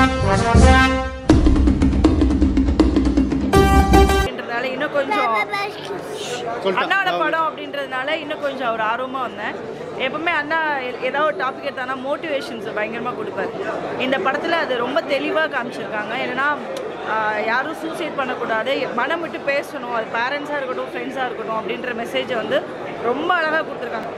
அப்படின்றதுனால இன்னும் கொஞ்சம் அண்ணாவோட படம் அப்படின்றதுனால இன்னும் கொஞ்சம் ஒரு ஆர்வமாக வந்தேன் எப்பவுமே அண்ணா எ- ஏதாவது ஒரு டாபிக் எடுத்தானா மோட்டிவேஷன்ஸ் பயங்கரமாக கொடுப்பாரு இந்த படத்தில் அது ரொம்ப தெளிவாக காமிச்சிருக்காங்க என்னன்னா ஆஹ், யாரும் சூசைட் பண்ணக்கூடாது மனம் விட்டு பேசணும் அது பேரண்ட்ஸாக இருக்கட்டும் ஃப்ரெண்ட்ஸாக இருக்கட்டும் அப்படின்ற மெசேஜை வந்து ரொம்ப அழகாக கொடுத்துருக்காங்க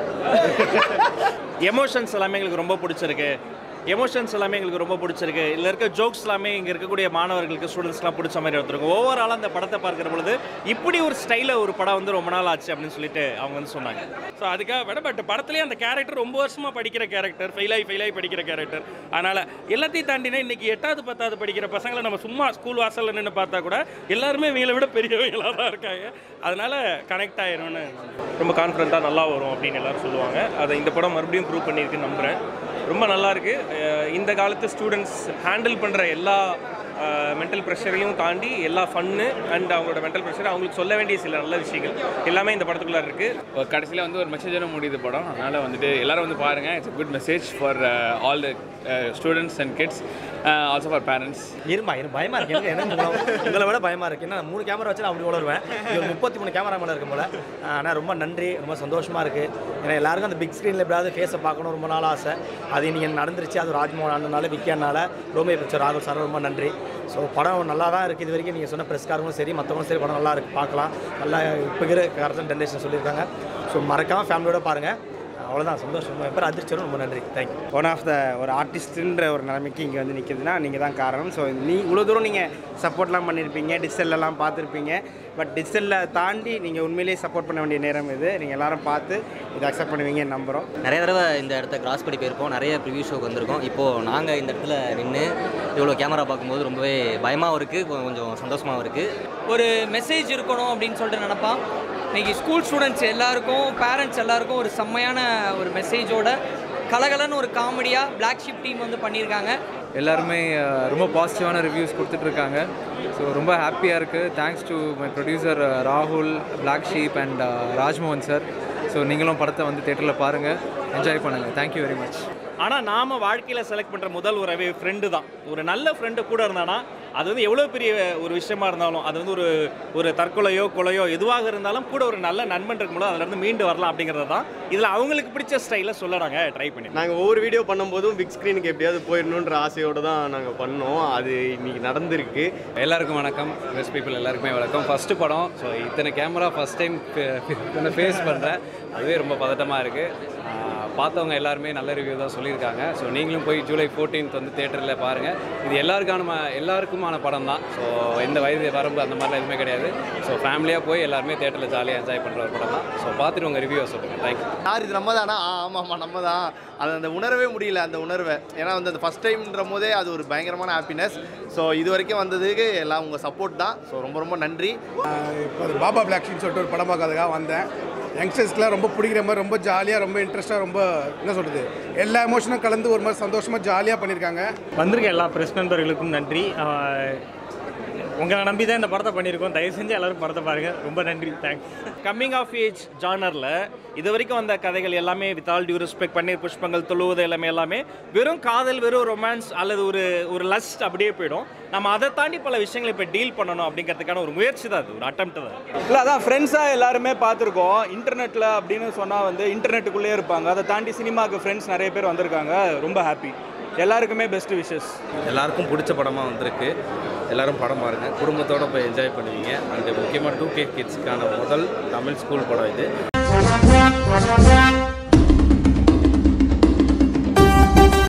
எமோஷன்ஸ் எல்லாமே எங்களுக்கு ரொம்ப பிடிச்சிருக்கு எமோஷன்ஸ் எல்லாமே எங்களுக்கு ரொம்ப பிடிச்சிருக்கு இதில் இருக்க ஜோக்ஸ் எல்லாமே இங்கே இருக்கக்கூடிய மாணவர்களுக்கு ஸ்டூடெண்ட்ஸ்லாம் பிடிச்ச மாதிரி எடுத்துருக்கும் ஓவராலாக அந்த படத்தை பார்க்குற பொழுது இப்படி ஒரு ஸ்டைலில் ஒரு படம் வந்து ரொம்ப நாள் ஆச்சு அப்படின்னு சொல்லிட்டு அவங்க வந்து சொன்னாங்க ஸோ அதுக்காக விட பட் படத்துலேயே அந்த கேரக்டர் ரொம்ப வருஷமாக படிக்கிற கேரக்டர் ஃபெயிலாகி ஃபெயிலாகி படிக்கிற கேரக்டர் அதனால் எல்லாத்தையும் தாண்டினா இன்றைக்கி எட்டாவது பத்தாவது படிக்கிற பசங்களை நம்ம சும்மா ஸ்கூல் வாசலில் நின்று பார்த்தா கூட எல்லாருமே இவங்களை விட பெரியவங்களாக தான் இருக்காங்க அதனால் கனெக்ட் ஆயிரும்னு ரொம்ப கான்ஃபிடண்ட்டாக நல்லா வரும் அப்படின்னு எல்லாரும் சொல்லுவாங்க அதை இந்த படம் மறுபடியும் ப்ரூவ் பண்ணியிருக்குன்னு நம்புகிறேன் ரொம்ப நல்லா இருக்கு அஹ் இந்த காலத்து ஸ்டூடெண்ட்ஸ் ஹேண்டில் பண்ணுற எல்லா மென்டல் ப்ரெஷரையும் தாண்டி எல்லா ஃபன்னு அண்ட் அவங்களோட மென்டல் ப்ரெஷர் அவங்களுக்கு சொல்ல வேண்டிய சில நல்ல விஷயங்கள் எல்லாமே இந்த படத்துக்குள்ளே இருக்குது கடைசியில் வந்து ஒரு மெசேஜோட முடியுது படம் அதனால் வந்துட்டு எல்லாரும் வந்து பாருங்கள் it's good message for all the students and kids also for parents இருமா இரு பயமா இருக்கு எனக்கு எனக்கு உங்களை- உங்களை விட பயமா இருக்கு ஏன்னா நான் மூணு கேமரா வச்சு நான் அப்படி உணர்வேன் இது ஒரு முப்பத்தி மூணு கேமரா மேலே இருக்கும் போல ஆனால் ரொம்ப நன்றி ரொம்ப சந்தோஷமா இருக்கு ஏன்னா எல்லாருக்கும் அந்த பிக் ஸ்க்ரீனில் எப்படியாவது ஃபேஸை பார்க்கணும் ரொம்ப நாள் ஆசை அது இன்னைக்கு நடந்துருச்சு அது ராஜ்மோகன் அண்ணனால விக்கியனால ரோமியோ பிக்சர் ராகுல் சார் ரொம்ப நன்றி ஸோ படம் நல்லா தான் இருக்குது இது வரைக்கும் நீங்கள் சொன்ன ப்ரெஸ்காரங்களும் சரி மற்றவங்களும் சரி படம் நல்லா இருக்கு பார்க்கலாம் நல்லா இப்போ இருக்கிற கரெக்டான ஜென்ரேஷன் சொல்லியிருக்காங்க ஸோ மறக்காமல் ஃபேமிலியோட பாருங்கள் அவ்வளோதான் சந்தோஷம் என் பேர் அதிர்ச்சி ரொம்ப நன்றி தேங்க்யூ ஒன் ஆஃப் த ஒரு ஆர்டிஸ்ட்டுன்ற ஒரு நிலைமைக்கு இங்கே வந்து நிற்கிதுன்னா நீங்கள் தான் காரணம் ஸோ நீ இவ்வளோ தூரம் நீங்கள் சப்போர்ட்லாம் பண்ணியிருப்பீங்க டிஜிட்டல்லாம் பார்த்துருப்பீங்க பட் டிஜிட்டலில் தாண்டி நீங்கள் உண்மையிலேயே சப்போர்ட் பண்ண வேண்டிய நேரம் இது நீங்கள் எல்லாரும் பார்த்து இதை அக்செப்ட் பண்ணுவீங்கன்னு நம்புகிறோம் நிறைய தடவை இந்த இடத்த கிராஸ் பண்ணி போயிருக்கோம் நிறைய ப்ரிவியூ ஷோக்கு வந்திருக்கோம் இப்போது நாங்கள் இந்த இடத்துல நின்று இவ்வளோ கேமரா பார்க்கும்போது ரொம்பவே பயமாகவும் இருக்குது கொஞ்சம் சந்தோஷமாகவும் இருக்குது ஒரு மெசேஜ் இருக்கணும் அப்படின்னு சொல்லிட்டு நினப்பான் இன்னைக்கு ஸ்கூல் ஸ்டூடெண்ட்ஸ் எல்லாருக்கும் பேரண்ட்ஸ் எல்லாருக்கும் ஒரு செம்மையான ஒரு மெசேஜோட கலகலன்னு ஒரு காமெடியாக Black ஷிப் டீம் வந்து பண்ணியிருக்காங்க எல்லாருமே அஹ், ரொம்ப பாசிட்டிவான ரிவ்யூஸ் கொடுத்துட்ருக்காங்க ஸோ ரொம்ப ஹாப்பியாக இருக்குது தேங்க்ஸ் டு மை ப்ரொடியூசர் ராகுல் Black Sheep and Rajmohan sir so நீங்களும் படத்தை வந்து தேட்டரில் பாருங்கள் என்ஜாய் பண்ணுங்கள் தேங்க்யூ வெரி மச் ஆனால் நாம வாழ்க்கையில் செலக்ட் பண்ணுற முதல் உறவே ஃப்ரெண்டு தான் ஒரு நல்ல ஃப்ரெண்டு கூட இருந்தானா அது வந்து எவ்வளோ பெரிய ஒரு விஷயமா இருந்தாலும் அது வந்து ஒரு ஒரு தற்கொலையோ கொலையோ எதுவாக இருந்தாலும் கூட ஒரு நல்ல நண்பன் இருக்கும்போது அதுலேருந்து மீண்டு வரலாம் அப்படிங்கிறது தான் இதில் அவங்களுக்கு பிடிச்ச ஸ்டைலில் சொல்ல நாங்கள் ட்ரை பண்ணி நாங்கள் ஒவ்வொரு வீடியோ பண்ணும்போதும் பிக் ஸ்க்ரீனுக்கு எப்படியாவது போயிடணுன்ற ஆசையோடு தான் நாங்கள் பண்ணோம் அது இன்னைக்கு நடந்திருக்கு எல்லாருக்கும் வணக்கம் பெஸ்ட் பீப்புள் எல்லாருக்குமே வணக்கம் ஃபஸ்ட்டு படம் ஸோ இத்தனை கேமரா ஃபஸ்ட் டைம் இத்தனை ஃபேஸ் பண்ணுறேன் அதுவே ரொம்ப பதட்டமாக இருக்குது பார்த்தவங்க எல்லாருமே நல்ல ரிவ்யூ தான் சொல்லியிருக்காங்க ஸோ நீங்களும் போய் ஜூலை 14th வந்து தேட்டரில் பாருங்கள் இது எல்லாருக்கான ம- எல்லாருக்குமான படம் தான் ஸோ எந்த வயது வரம்பு அந்த மாதிரிலாம் எதுவுமே கிடையாது ஸோ ஃபேமிலியாக போய் எல்லாருமே தேட்டரில் ஜாலியாக என்ஜாய் பண்ணுற ஒரு படம் தான் ஸோ பார்த்துட்டு உங்கள் ரிவ்யூவை சொல்லுங்கள் தேங்க்யூ யார் இது நம்ம தானா ஆ ஆமாம் ஆமாம் நம்ம தான் அது அந்த உணரவே முடியல அந்த உணர்வை ஏன்னா வந்து அந்த ஃபஸ்ட் டைம்ன்ற போதே அது ஒரு பயங்கரமான ஹாப்பினஸ் ஸோ இது வரைக்கும் வந்ததுக்கு எல்லாம் உங்கள் சப்போர்ட் தான் ஸோ ரொம்ப ரொம்ப நன்றி இப்போ அது பாபா பிளாக்ஷின்னு சொல்லிட்டு ஒரு படம் பார்க்கறதுக்காக வந்தேன் யங்ஸ்டர்ஸ்க்குலாம் ரொம்ப பிடிக்கிற மாதிரி ரொம்ப ஜாலியாக ரொம்ப இன்ட்ரெஸ்ட்டாக ரொம்ப என்ன சொல்கிறது எல்லா எமோஷனும் கலந்து ஒரு மாதிரி சந்தோஷமாக ஜாலியாக பண்ணியிருக்காங்க வந்திருக்க எல்லா பிரஸ் நண்பர்களுக்கும் நன்றி ஆஹ் உங்களை நம்பி தான் இந்த படத்தை பண்ணியிருக்கோம் தயவு செஞ்சு எல்லாரும் படத்தை பாருங்கள் ரொம்ப நன்றி தேங்க்ஸ் கம்மிங் ஆஃப் ஏஜ் ஜானரில் இது வரைக்கும் வந்த கதைகள் எல்லாமே வித் ஆல் டியூ ரெஸ்பெக்ட் பன்னீர் புஷ்பங்கள் தொழுவது எல்லாமே எல்லாமே வெறும் காதல் வெறும் ரொமான்ஸ் அல்லது ஒரு ஒரு லஸ்ட் அப்படியே போயிடும் நம்ம அதை தாண்டி பல விஷயங்களை இப்போ டீல் பண்ணணும் அப்படிங்கிறதுக்கான ஒரு முயற்சி தான் அது ஒரு அட்டம் தான் இல்லை அதான் ஃப்ரெண்ட்ஸாக எல்லாருமே பார்த்துருக்கோம் இன்டர்நெட்டில் அப்படின்னு சொன்னால் வந்து இன்டர்நெட்டுக்குள்ளேயே இருப்பாங்க அதை தாண்டி சினிமாவுக்கு ஃப்ரெண்ட்ஸ் நிறைய பேர் வந்திருக்காங்க ரொம்ப ஹாப்பி எல்லாருக்குமே பெஸ்ட் விஷஸ் எல்லாருக்கும் பிடிச்ச படமாக வந்திருக்கு எல்லாரும் படம் பாருங்கள் குடும்பத்தோடு போய் என்ஜாய் பண்ணுவீங்க அண்ட் முக்கியமாக டூ கே கிட்ஸ்க்கான முதல் தமிழ் ஸ்கூல் படம் இது